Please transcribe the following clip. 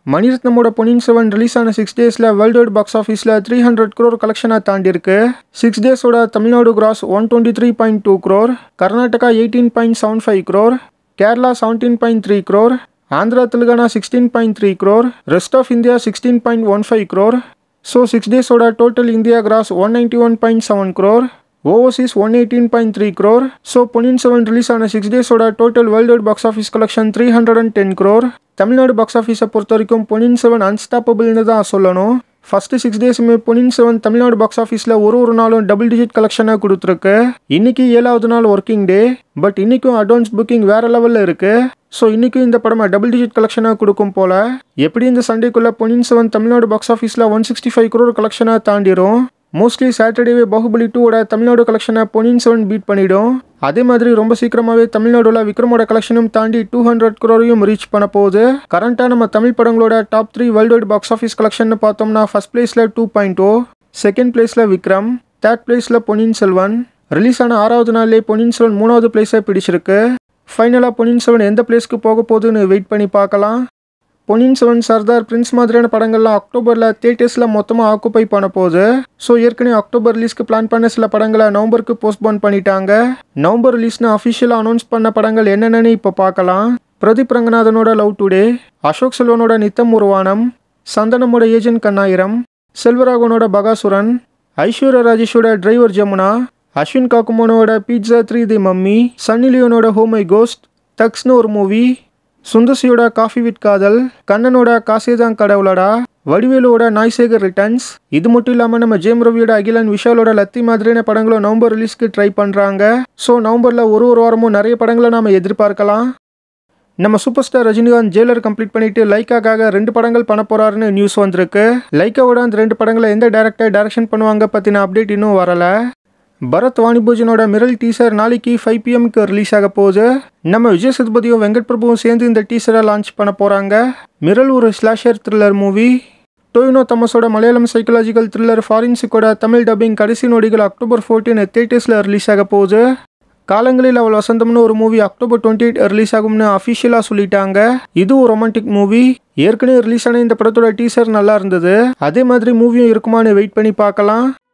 மணிரத்னமோட Ponniyin Selvan release ஆன six டேஸில் world wide box ஆஃபீஸில் த்ரீ ஹண்ட்ரட் க்ரோர் கலெக்ஷனாக தாண்டி இருக்கு சிக்ஸ் டேஸோட Tamil Nadu gross one twenty three point two crore Karnataka eighteen point seven five crore Kerala seventeen point three crore Andhra Telangana sixteen point three crore rest of India sixteen point one five crore so six டேஸோட total India gross one ninety one point seven crore overseas one eighteen point three crore so Ponniyin Selvan release ஆன six டேஸோட total world wide box office collection three hundred and ten crore Tamil Nadu box ஆஃபீஸை பொறுத்த வரைக்கும் பொன்னியின் செவன் அன்ஸ்டாப்பபிள்னு தான் சொல்லணும் first six டேஸுமே பொன்னியின் செவன் தமிழ்நாடு பாக்ஸ் ஆஃபீஸில் ஒரு ஒரு நாளும் டபுள் டிஜிட் கலெக்ஷனாக கொடுத்துருக்கு இன்னைக்கு ஏழாவது நாள் ஒர்க்கிங் டே பட் இன்னைக்கும் அட்வான்ஸ் புக்கிங் வேற லெவலில் இருக்கு ஸோ இன்னைக்கும் இந்த படமா டபுள் டிஜிட் கலெக்ஷனாக கொடுக்கும் போல எப்படி இந்த சண்டேக்குள்ள பொன்னியின் செவன் தமிழ்நாடு பாக்ஸ் ஆஃபீஸில் ஒன் சிக்ஸ்டி ஃபைவ் க்ரோர் கலெக்ஷனாக தாண்டிரும் மோஸ்ட்லி சாட்டர்டேவே பாகுபலி டூவோட தமிழ்நாடு கலெக்ஷனை பொன்னியின் செவன் பீட் பண்ணிடும் அதே மாதிரி ரொம்ப சீக்கிரமாகவே தமிழ்நாடுல விக்ரமோட கலெக்ஷனும் தாண்டி டூ ஹண்ட்ரட் க்ரோரையும் ரீச் பண்ண போகுது கரண்ட்டாக நம்ம தமிழ் படங்களோட top three world wide box office collection பார்த்தோம்னா ஃபர்ஸ்ட் பிளேஸில் டூ பாயிண்ட் ஓ செகண்ட் பிளேஸில் விக்ரம் தேர்ட் பிளேஸில் பொன்னியின் செல்வன் ரிலீஸ் ஆன ஆறாவது நாள்லேயே பொன்னியின் செல்வன் மூணாவது பிளேஸை பிடிச்சிருக்கு ஃபைனலாக பொன்னியின் செல்வன் எந்த பிளேஸ்க்கு போக போகுதுன்னு வெயிட் பண்ணி பார்க்கலாம் பொன்னியின் செவன் சர்தார் பிரின்ஸ் மாதிரியான படங்கள்லாம் அக்டோபரில் தேட்டர்ஸில் மொத்தமாக ஆக்குப்பை பண்ண போகுது ஸோ ஏற்கனவே அக்டோபர் ரிலீஸ்க்கு பிளான் பண்ண சில படங்களை நவம்பருக்கு போஸ்ட்போன் பண்ணிட்டாங்க நவம்பர் ரிலீஸ்னு அஃபிஷியலாக அனௌன்ஸ் பண்ண படங்கள் என்னென்னு இப்போ பார்க்கலாம் பிரதீப் ரங்கநாதனோட லவ் டுடே அசோக் செல்வனோட நித்தம் உருவானம் சந்தனமோட ஏஜென்ட் கண்ணாயிரம் செல்வராகவனோட பகாசுரன் ஐஸ்வர்யா ராஜேஷோட டிரைவர் ஜமுனா அஸ்வின் காக்குமோனோட pizza three the mummy Sunny லியோனோட ஹோமை கோஸ்ட் தக்ஸ்னு ஒரு மூவி சுந்தசியோட காஃபி வித் காதல் கண்ணனோட காசேதான் கடவுளடா வடிவேலுவோட நாய்சேகர் ரிட்டர்ன்ஸ் இது மட்டும் இல்லாமல் நம்ம ஜேம் ரவியோட அகிலன் விஷாலோட லத்தி மாதிரியான படங்களும் நவம்பர் ரிலீஸ்க்கு ட்ரை பண்ணுறாங்க ஸோ நவம்பரில் ஒரு ஒரு வாரமும் நிறைய படங்களை நாம் எதிர்பார்க்கலாம் நம்ம super star Rajinikanth Jailer complete பண்ணிட்டு லைக்காக்காக ரெண்டு படங்கள் பண்ண போறாருன்னு நியூஸ் வந்திருக்கு லைக்காவோட அந்த ரெண்டு படங்களை எந்த டேரக்டர் டைரக்ஷன் பண்ணுவாங்க பற்றின அப்டேட் இன்னும் வரல பரத் வாணிபூஜனோட மிரல் டீசர் நாளைக்கு ஃபைவ் பிஎம்க்கு ரிலீஸ் ஆக போகுது நம்ம விஜய் சேதுபதியும் வெங்கட் பிரபுவும் சேர்ந்து இந்த டீசரை லான்ச் பண்ண போகிறாங்க மிரல் ஒரு ஸ்லாஷர் த்ரில்லர் மூவி டோயினோ தமஸோட மலையாளம் சைக்கலாஜிக்கல் த்ரில்லர் ஃபாரின்சிக்கோட தமிழ் டப்பிங் கடைசி நொடிகள் அக்டோபர் ஃபோர்டீன் தேட்டர்ஸில் ரிலீஸ் ஆக போகுது காலங்களில் அவள் வசந்தம்னு ஒரு movie October twenty eight release ஆகும்னு அஃபிஷியலாக சொல்லிட்டாங்க இதுவும் ரொமான்டிக் மூவி ஏற்கனவே ரிலீஸ் ஆன இந்த படத்தோட டீசர் நல்லா இருந்தது அதே மாதிரி மூவியும் இருக்குமான்னு வெயிட் பண்ணி பார்க்கலாம்